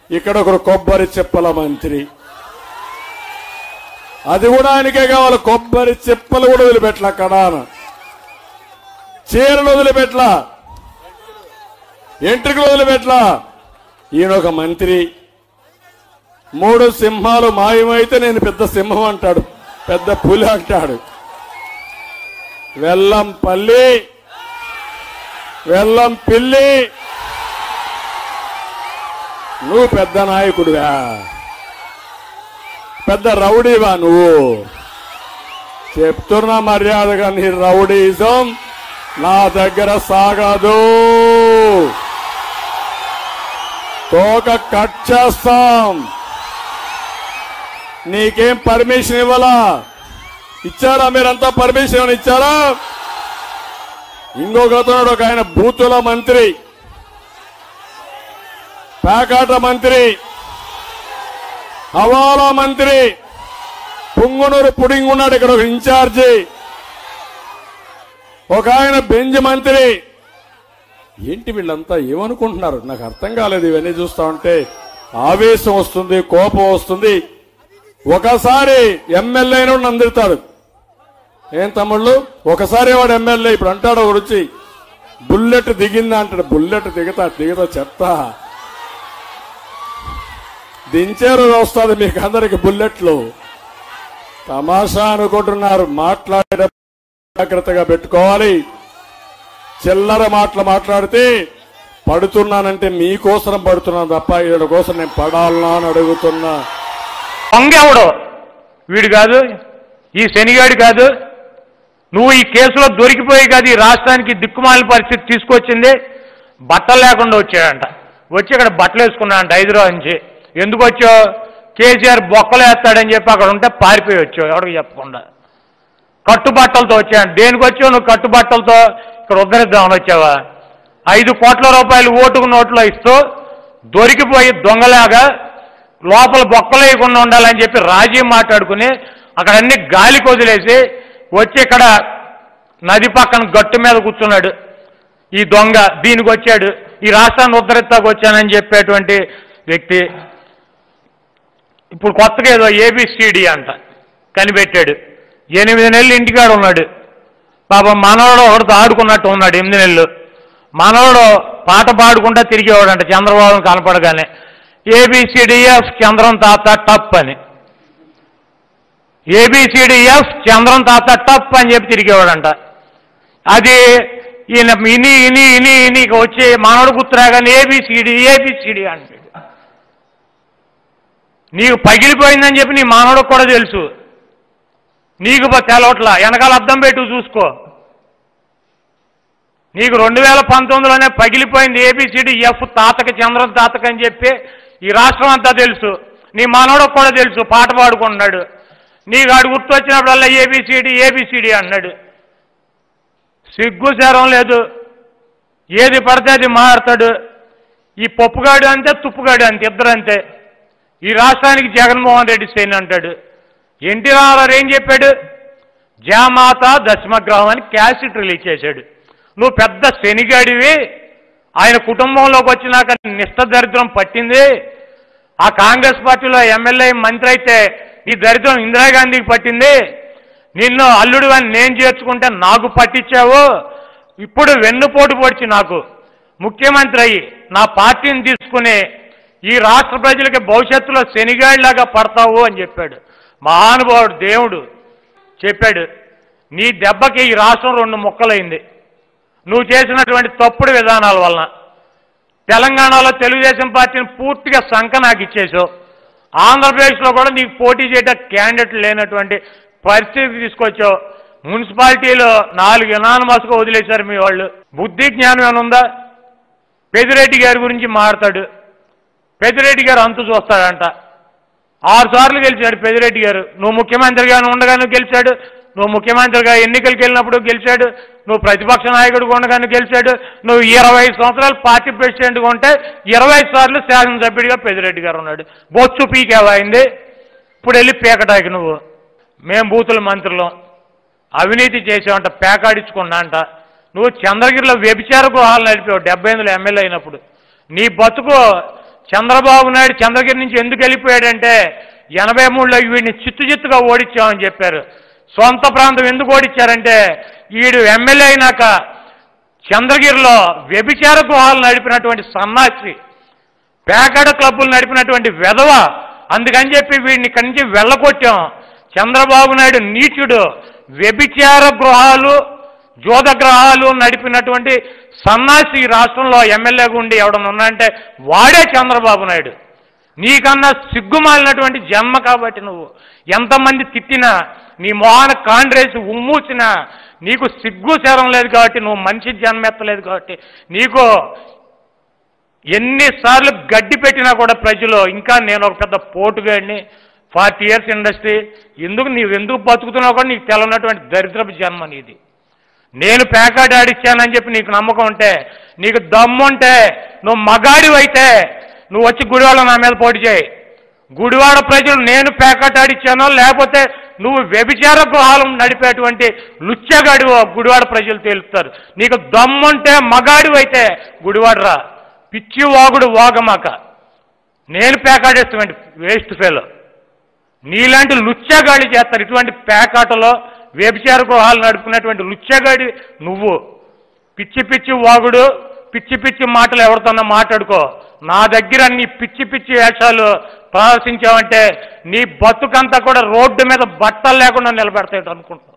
ఇక్కడ ఒకడు కొబ్బరి చెప్పల మంత్రి అది కూడా ఆయనకే కావాలి కొబ్బరి చెప్పలు కూడా వదిలిపెట్టల కడాన చీరలు వదిలిపెట్ల ఎంట్రుకలు వదిలిపెట్ల ఈయన ఒక మంత్రి మూడు సింహాలు మాయమైతే నేను పెద్ద సింహం అంటాడు పెద్ద పులి అంటాడు వెల్లం పల్లి వెల్లం పిల్లి నువ్వు పెద్ద నాయకుడివా పెద్ద రౌడీవా నువ్వు చెప్తున్నా మర్యాదగా నీ రౌడీజం నా దగ్గర సాగదు తోక కట్ చేస్తాం నీకేం పర్మిషన్ ఇవ్వాలా ఇచ్చారా మీరంతా పర్మిషన్ ఏమైనా ఇచ్చారా ఇంకొక అతను ఒక ఆయన బూతుల మంత్రి పేకాట మంత్రి హవాలా మంత్రి పుంగునూరు పుడింగ్ ఉన్నాడు ఇక్కడ ఒక ఇన్ఛార్జి ఒక ఆయన బెంజ్ మంత్రి ఏంటి వీళ్ళంతా ఏమనుకుంటున్నారు నాకు అర్థం కాలేదు ఇవన్నీ చూస్తా ఉంటే ఆవేశం వస్తుంది కోపం వస్తుంది ఒకసారి ఎమ్మెల్యే నందిరుతాడు ఏం తమ్ముళ్ళు ఒకసారి వాడు ఎమ్మెల్యే ఇప్పుడు అంటాడు ఒకడు వచ్చి బుల్లెట్ దిగిందా అంటాడు బుల్లెట్ దిగతా దిగతా చెప్తా దించారు వస్తుంది మీకు అందరికి బుల్లెట్లు తమాషా అనుకుంటున్నారు మాట్లాడే జాగ్రత్తగా పెట్టుకోవాలి చిల్లర మాటలు మాట్లాడితే పడుతున్నానంటే మీకోసం పడుతున్నాను తప్ప వీళ్ళ కోసం నేను పడాలనా అని అడుగుతున్నా పొంగెవడు వీడు కాదు ఈ శనిగాడు కాదు నువ్వు ఈ కేసులో దొరికిపోయి కాదు ఈ రాష్ట్రానికి దిక్కుమాలిన పరిస్థితి తీసుకొచ్చింది బట్టలు లేకుండా వచ్చాడంట వచ్చి ఇక్కడ బట్టలు వేసుకున్నాడంట హైదరాబాద్ నుంచి ఎందుకు వచ్చావు కేసీఆర్ బొక్కలు వేస్తాడని చెప్పి అక్కడ ఉంటే పారిపోయి వచ్చావు ఎవరికి చెప్పకుండా కట్టుబట్టలతో వచ్చాడు దేనికి వచ్చావు నువ్వు కట్టుబట్టలతో ఇక్కడ ఉద్ధరిద్దామని వచ్చావా ఐదు కోట్ల రూపాయలు ఓటుకు నోట్లో ఇస్తూ దొరికిపోయి దొంగలాగా లోపల బొక్కలు వేయకుండా ఉండాలని చెప్పి రాజీ మాట్లాడుకుని అక్కడ అన్ని గాలికి వదిలేసి వచ్చి ఇక్కడ నది పక్కన గట్టు మీద కూర్చున్నాడు ఈ దొంగ దీనికి వచ్చాడు ఈ రాష్ట్రాన్ని ఉద్ధరిస్తాకు వచ్చానని చెప్పేటువంటి వ్యక్తి ఇప్పుడు కొత్తగా ఏదో ఏబిసిడి అంట కనిపెట్టాడు ఎనిమిది నెలలు ఇంటికాడ ఉన్నాడు పాపం మనవడు ఒకటితో ఆడుకున్నట్టు ఉన్నాడు ఎనిమిది నెలలు మనవడు పాట పాడుకుంటా తిరిగేవాడంట చంద్రబాబు కనపడగానే ఏబిసిడిఎఫ్ చంద్రం తాత టప్ అని ఏబిసిడిఎఫ్ చంద్రం తాత టప్ అని చెప్పి తిరిగేవాడంట అది ఈయన ఇని ఇని ఇని ఇని ఇక వచ్చి మనవడు గుర్తురాగానే ఏబిసిడి ఏబిసిడి అంటాడు నీకు పగిలిపోయిందని చెప్పి నీ మానవుడికి కూడా తెలుసు నీకు బ- తెలవట్లా వెనకాల అద్దం పెట్టు చూసుకో నీకు రెండు వేల పంతొమ్మిదిలోనే పగిలిపోయింది ఏబిసిడి ఎఫ్ తాతక చంద్రం తాతక అని చెప్పి ఈ రాష్ట్రం అంతా తెలుసు నీ మానవుడికి కూడా తెలుసు పాట పాడుకుంటున్నాడు నీకు ఆడు గుర్తు వచ్చినప్పుడల్లా ఏబిసిడి ఏబిసిడి అన్నాడు సిగ్గు శరం లేదు ఏది పడితే అది మాట్లాడతాడు ఈ పప్పుగాడు అంతే తుప్పుగాడు అంతే ఇద్దరు అంతే ఈ రాష్ట్రానికి జగన్మోహన్ రెడ్డి సైన్ అంటాడు ఎన్టీ రామారావు ఏం చెప్పాడు జామాత దశమగ్రహం అని క్యాసెట్ రిలీజ్ చేశాడు నువ్వు పెద్ద శనిగాడివి ఆయన కుటుంబంలోకి వచ్చినాక నిష్ట దరిద్రం పట్టింది ఆ కాంగ్రెస్ పార్టీలో ఎమ్మెల్యే మంత్రి అయితే ఈ దరిద్రం ఇందిరాగాంధీకి పట్టింది నిన్ను అల్లుడు అని నేను చేర్చుకుంటే నాకు పట్టించావు ఇప్పుడు వెన్నుపోటు పొడిచి నాకు ముఖ్యమంత్రి అయ్యి నా పార్టీని తీసుకుని ఈ రాష్ట్ర ప్రజలకి భవిష్యత్తులో శనిగాడిలాగా పడతావు అని చెప్పాడు మహానుభావుడు దేవుడు చెప్పాడు నీ దెబ్బకి ఈ రాష్ట్రం రెండు ముక్కలైంది నువ్వు చేసినటువంటి తప్పుడు విధానాల వలన తెలంగాణలో తెలుగుదేశం పార్టీని పూర్తిగా సంఖ నాకు ఇచ్చేసావు ఆంధ్రప్రదేశ్లో కూడా నీకు పోటీ చేయడం క్యాండిడేట్ లేనటువంటి పరిస్థితి తీసుకొచ్చావు మున్సిపాలిటీలో నాలుగు ఎనానమస్గా వదిలేశారు మీ వాళ్ళు బుద్ధి జ్ఞానం ఏమైనా ఉందా పెదిరెడ్డి గారి గురించి మాట్లాడు పెదిరెడ్డి గారు అంతు చూస్తాడంట ఆరు సార్లు గెలిచాడు పెదిరెడ్డి గారు నువ్వు ముఖ్యమంత్రిగా ఉండగానే గెలిచాడు నువ్వు ముఖ్యమంత్రిగా ఎన్నికలకు వెళ్ళినప్పుడు గెలిచాడు నువ్వు ప్రతిపక్ష నాయకుడిగా ఉండగానే గెలిచాడు నువ్వు ఇరవై సంవత్సరాలు పార్టీ ప్రెసిడెంట్గా ఉంటే ఇరవై సార్లు శాసనసభ్యుడిగా పెదిరెడ్డి గారు ఉన్నాడు బొచ్చు పీకేవా అయింది ఇప్పుడు వెళ్ళి పీకటాకి నువ్వు మేం బూతుల మంత్రులం అవినీతి చేసావంట పేకాడించుకున్నా అంట నువ్వు చంద్రగిరిలో వ్యభిచార గృహాలు నడిపావు డెబ్బై ఎనిమిదిలో ఎమ్మెల్యే అయినప్పుడు నీ బతుకు చంద్రబాబు నాయుడు చంద్రగిరి నుంచి ఎందుకు వెళ్ళిపోయాడంటే ఎనభై మూడులో వీడిని చిత్తు చిత్తుగా ఓడించామని చెప్పారు సొంత ప్రాంతం ఎందుకు ఓడించారంటే వీడు ఎమ్మెల్యే అయినాక చంద్రగిరిలో వ్యభిచార గృహాలు నడిపినటువంటి సన్నాసి పేకాట క్లబ్బులు నడిపినటువంటి వెధవ అందుకని చెప్పి వీడిని ఇక్కడి నుంచి వెళ్ళగొట్టాం చంద్రబాబు నాయుడు నీచుడు వ్యభిచార గృహాలు జోద గ్రహాలు నడిపినటువంటి సన్నాసి ఈ రాష్ట్రంలో ఎమ్మెల్యేగా ఉండి ఎవడన్నా ఉన్నాడంటే వాడే చంద్రబాబు నాయుడు నీకన్నా సిగ్గుమాలినటువంటి జన్మ కాబట్టి నువ్వు ఎంతమంది తిట్టినా నీ మొహాన కాండ్రేసి ఉమ్మూసినా నీకు సిగ్గు శరం లేదు కాబట్టి నువ్వు మనిషి జన్మెత్తలేదు కాబట్టి నీకు ఎన్నిసార్లు గడ్డి పెట్టినా కూడా ప్రజలు ఇంకా నేను ఒక పెద్ద పోటుగాడిని ఫార్టీ ఇయర్స్ ఇండస్ట్రీ ఎందుకు నీవు ఎందుకు బతుకుతున్నావు కూడా నీకు తెలవనటువంటి దరిద్రపు జన్మ నీది నేను పేకాట ఆడిచ్చానని చెప్పి నీకు నమ్మకం ఉంటే నీకు దమ్ముంటే నువ్వు మగాడివైతే నువ్వు వచ్చి గుడివాడ నా మీద పోటీ చేయి గుడివాడ ప్రజలు నేను పేకాట ఆడిచ్చానో లేకపోతే నువ్వు వ్యభిచార గృహాలు నడిపేటువంటి లుచ్చగాడివో గుడివాడ ప్రజలు తేలుస్తారు నీకు దమ్ముంటే మగాడివైతే గుడివాడరా పిచ్చి వాగుడు వాగమాక నేను పేకాడేస్తామండి వేస్ట్ ఫెలో నీలాంటి లుచ్చగాడి చేస్తారు ఇటువంటి పేకాటలో వ్యభిచార గృహాలు నడుపుకున్నటువంటి లుచ్చగాడి నువ్వు పిచ్చి పిచ్చి వాగుడు పిచ్చి పిచ్చి మాటలు ఎవరితోన్నా మాట్లాడుకో నా దగ్గర నీ పిచ్చి పిచ్చి వేషాలు ప్రదర్శించావంటే నీ బతుకంతా కూడా రోడ్డు మీద బట్టలు లేకుండా నిలబెడతాయి అనుకుంటున్నావు